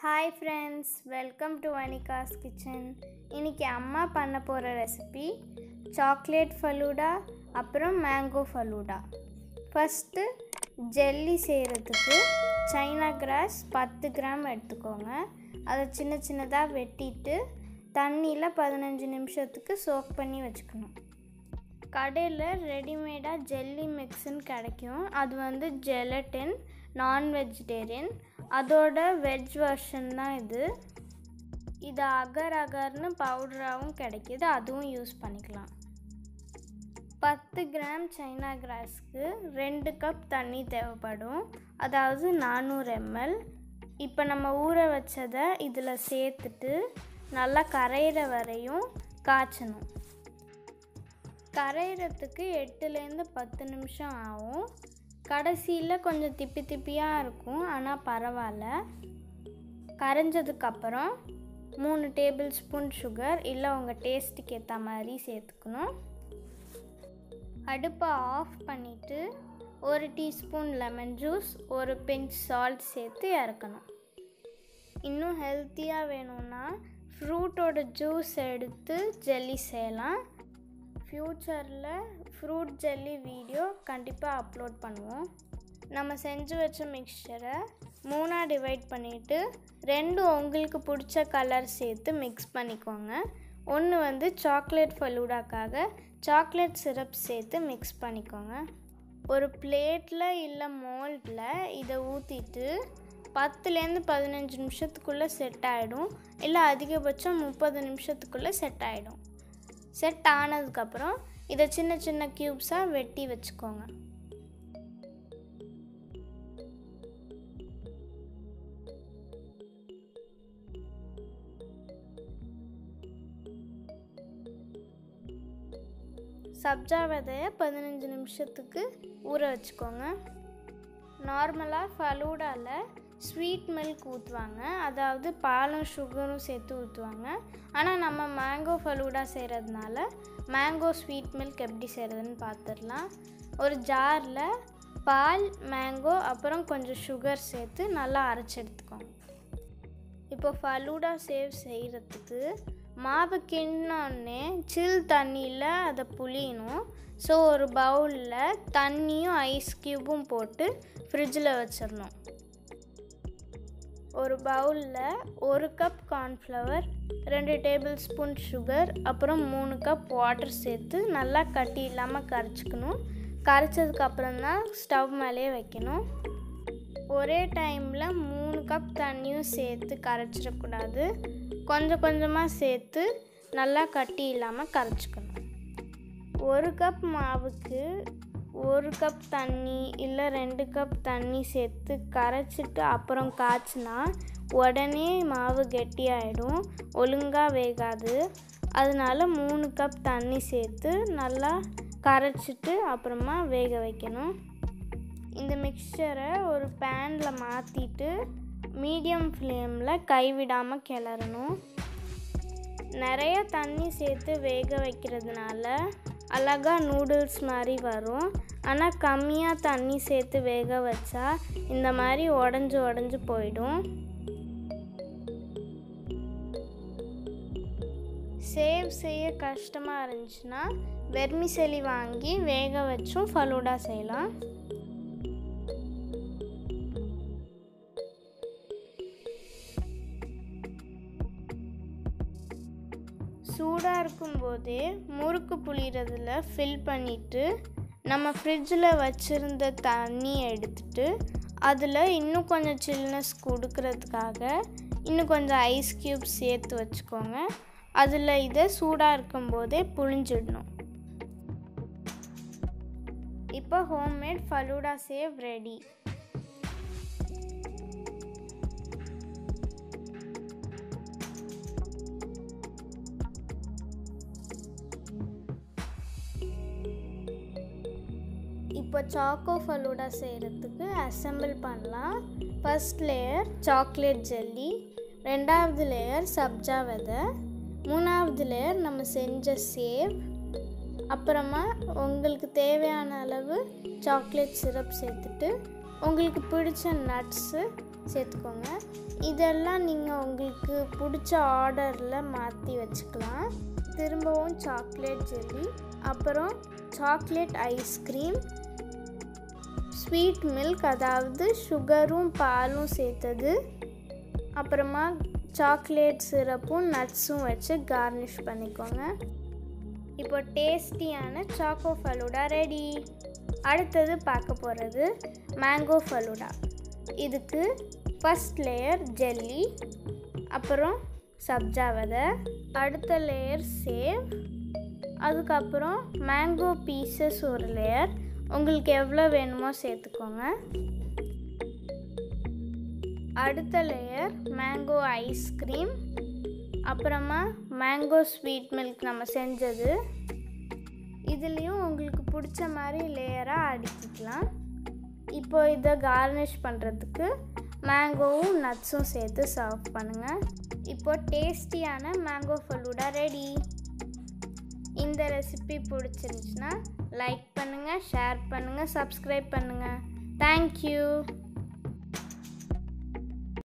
hi friends welcome to Vanika's kitchen இன்னைக்கு அம்மா பண்ண போகிற ரெசிபி சாக்லேட் ஃபலூடா அப்புறம் மேங்கோ ஃபலூடா ஃபஸ்ட்டு ஜெல்லி செய்கிறதுக்கு சைனா கிராஸ் பத்து கிராம் எடுத்துக்கோங்க அதை சின்ன சின்னதாக வெட்டிட்டு தண்ணியில் பதினஞ்சு நிமிஷத்துக்கு சோக் பண்ணி வச்சுக்கணும் கடையில் ரெடிமேடாக ஜெல்லி மிக்ஸ்ன்னு கிடைக்கும் அது வந்து ஜெலட்டின் நான் வெஜிடேரியன் அதோட வெஜ் வெர்ஷன் தான் இது இது அகர் அகர்னு பவுடராகவும் கிடைக்கிது அதுவும் யூஸ் பண்ணிக்கலாம் பத்து கிராம் சைனா கிராஸ்க்கு ரெண்டு கப் தண்ணி தேவைப்படும் அதாவது நானூறு எம்எல் இப்போ நம்ம ஊற வச்சதை இதில் சேர்த்துட்டு நல்லா கரையிற வரையும் காய்ச்சணும் கரையிறதுக்கு எட்டுலேருந்து பத்து நிமிஷம் ஆகும் கடைசியில் கொஞ்சம் திப்பி திப்பியாக இருக்கும் ஆனால் பரவாயில்ல கரைஞ்சதுக்கப்புறம் மூணு டேபிள் ஸ்பூன் சுகர் இல்லை உங்கள் டேஸ்ட்டுக்கு ஏற்ற மாதிரி சேர்த்துக்கணும் அடுப்பை ஆஃப் பண்ணிவிட்டு ஒரு டீஸ்பூன் லெமன் ஜூஸ் ஒரு பிஞ்ச் சால்ட் சேர்த்து இறக்கணும் இன்னும் ஹெல்த்தியாக வேணும்னா ஃப்ரூட்டோட ஜூஸ் எடுத்து ஜெல்லி செய்யலாம் ஃப்யூச்சரில் ஃப்ரூட் ஜெல்லி வீடியோ கண்டிப்பாக அப்லோட் பண்ணுவோம் நம்ம செஞ்சு வச்ச மிக்சரை மூணாக டிவைட் பண்ணிவிட்டு ரெண்டு உங்களுக்கு பிடிச்ச கலர் சேர்த்து மிக்ஸ் பண்ணிக்கோங்க ஒன்று வந்து சாக்லேட் ஃபலூடாக்காக சாக்லேட் சிரப் சேர்த்து மிக்ஸ் பண்ணிக்கோங்க ஒரு பிளேட்டில் இல்லை மோல்டில் இதை ஊற்றிட்டு பத்துலேருந்து பதினஞ்சு நிமிஷத்துக்குள்ளே செட் ஆகிடும் இல்லை அதிகபட்சம் முப்பது நிமிஷத்துக்குள்ளே செட் ஆகிடும் செட் ஆனதுக்கப்புறம் இதை சின்ன சின்ன க்யூப்ஸாக வெட்டி வச்சுக்கோங்க சப்ஜா விதையை பதினஞ்சு நிமிஷத்துக்கு ஊற வச்சுக்கோங்க நார்மலாக ஃபலூடாவில் ஸ்வீட் மில்க் ஊற்றுவாங்க அதாவது பாலும் சுகரும் சேர்த்து ஊற்றுவாங்க ஆனால் நம்ம மேங்கோ ஃபலூடா செய்கிறதுனால மேங்கோ ஸ்வீட் மில்க் எப்படி செய்கிறதுன்னு பார்த்துடலாம் ஒரு ஜாரில் பால் மேங்கோ அப்புறம் கொஞ்சம் சுகர் சேர்த்து நல்லா அரைச்சி எடுத்துக்கோங்க இப்போ ஃபலூடா சேவ் செய்கிறதுக்கு மாவு கிண்ணோடனே சில் தண்ணியில் அதை புளியணும் ஸோ ஒரு பவுலில் தண்ணியும் ஐஸ் க்யூபும் போட்டு ஃப்ரிட்ஜில் வச்சிடணும் ஒரு பவுலில் ஒரு கப் கார்ன்ஃப்ளவர் ரெண்டு டேபிள் ஸ்பூன் சுகர் அப்புறம் மூணு கப் வாட்டர் சேர்த்து நல்லா கட்டி இல்லாமல் கரைச்சிக்கணும் கரைச்சதுக்கப்புறம் தான் ஸ்டவ் மேலே வைக்கணும் ஒரே டைமில் மூணு கப் தண்ணியும் சேர்த்து கரைச்சிடக்கூடாது கொஞ்சம் கொஞ்சமாக சேர்த்து நல்லா கட்டி இல்லாமல் கரைச்சிக்கணும் ஒரு கப் மாவுக்கு ஒரு கப் தண்ணி இல்லை ரெண்டு கப் தண்ணி சேர்த்து கரைச்சிட்டு அப்புறம் காய்ச்சினா உடனே மாவு கெட்டியாயிடும் ஒழுங்காக வேகாது அதனால மூணு கப் தண்ணி சேர்த்து நல்லா கரைச்சிட்டு அப்புறமா வேக வைக்கணும் இந்த மிக்சரை ஒரு பேனில் மாற்றிட்டு மீடியம் ஃப்ளேமில் கைவிடாமல் கிளறணும் நிறைய தண்ணி சேர்த்து வேக வைக்கிறதுனால அழகாக நூடுல்ஸ் மாதிரி வரும் ஆனால் கம்மியாக தண்ணி சேர்த்து வேக வச்சா இந்த மாதிரி உடஞ்சி உடஞ்சி போயிடும் சேவ் செய்ய கஷ்டமாக இருந்துச்சுன்னா வெர்மிசெலி வாங்கி வேக வச்சும் ஃபலூடா செய்யலாம் சூடாக இருக்கும்போதே முறுக்கு புளிகிறதுல ஃபில் பண்ணிவிட்டு நம்ம ஃப்ரிட்ஜில் வச்சுருந்த தண்ணியை எடுத்துட்டு அதில் இன்னும் கொஞ்சம் சில்னஸ் கொடுக்கறதுக்காக இன்னும் கொஞ்சம் ஐஸ் க்யூப் சேர்த்து வச்சுக்கோங்க அதில் இதை சூடாக இருக்கும்போதே புழிஞ்சிடணும் இப்போ ஹோம்மேட் ஃபலூடா சேவ் ரெடி இப்போ சாக்கோ ஃபலூடா செய்கிறதுக்கு அசம்பிள் பண்ணலாம் ஃபஸ்ட் லேயர் சாக்லேட் ஜெல்லி ரெண்டாவது லேயர் சப்ஜா விதை மூணாவது லேயர் நம்ம செஞ்ச சேவ் அப்புறமா உங்களுக்கு தேவையான அளவு சாக்லேட் சிரப் சேர்த்துட்டு உங்களுக்கு பிடிச்ச நட்ஸு சேர்த்துக்கோங்க இதெல்லாம் நீங்கள் உங்களுக்கு பிடிச்ச ஆர்டரில் மாற்றி வச்சுக்கலாம் திரும்பவும் சாக்லேட் ஜெல்லி அப்புறம் சாக்லேட் ஐஸ்கிரீம் ஸ்வீட் மில்க் அதாவது சுகரும் பாலும் சேர்த்தது அப்புறமா சாக்லேட் சிரப்பும் நட்ஸும் வச்சு கார்னிஷ் பண்ணிக்கோங்க இப்போ டேஸ்டியான சாக்கோ ஃபலூடா ரெடி அடுத்தது பார்க்க போகிறது மேங்கோ ஃபலூடா இதுக்கு ஃபஸ்ட் லேயர் ஜெல்லி அப்புறம் சப்ஜா விதை அடுத்த லேயர் சேவ் அதுக்கப்புறம் மேங்கோ பீசஸ் ஒரு லேயர் உங்களுக்கு எவ்வளோ வேணுமோ சேர்த்துக்கோங்க அடுத்த லேயர் மேங்கோ ஐஸ்கிரீம் அப்புறமா மேங்கோ ஸ்வீட் மில்க் நம்ம செஞ்சது இதுலேயும் உங்களுக்கு பிடிச்ச மாதிரி லேயராக அடுக்கிக்கலாம் இப்போ இதை கார்னிஷ் பண்ணுறதுக்கு மேங்கோவும் நட்ஸும் சேர்த்து சர்வ் பண்ணுங்கள் இப்போ டேஸ்டியான மேங்கோ ஃபலூடா ரெடி இந்த ரெசிபி பிடிச்சிருந்துச்சுன்னா லைக் பண்ணுங்கள் ஷேர் பண்ணுங்கள் சப்ஸ்கிரைப் பண்ணுங்கள் தேங்க்யூ